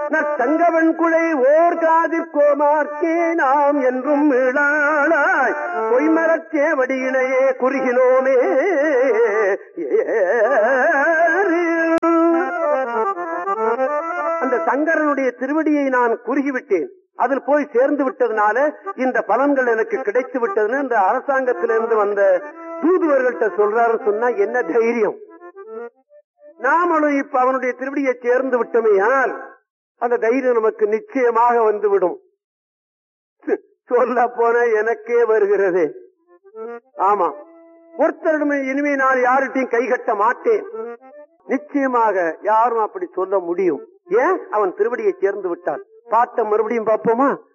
தங்கவன் குழை ஓர் காதிற் கோமார்க்கே நாம் என்றும் மீளாளாய் பொய்மரச் சேவடியினையே குறுகினோமே அந்த சங்கரனுடைய திருவடியை நான் குறுகிவிட்டேன் அதில் போய் சேர்ந்து விட்டதுனால இந்த பலன்கள் எனக்கு கிடைத்து விட்டதுன்னு இந்த அரசாங்கத்திலிருந்து வந்த தூதுவர்கள்ட்ட சொல்றாரு சொன்னா என்ன தைரியம் நாமளும் இப்ப அவனுடைய திருவடியை சேர்ந்து விட்டோமேயால் அந்த தைரியம் நமக்கு நிச்சயமாக வந்துவிடும் சொல்ல போன எனக்கே வருகிறது ஆமா ஒருத்தரிடமே இனிமே நான் யார்கிட்டையும் கைகட்ட மாட்டேன் நிச்சயமாக யாரும் அப்படி சொல்ல முடியும் ஏன் அவன் திருவடியை சேர்ந்து விட்டான் பாட்டை மறுபடியும் பார்ப்போமா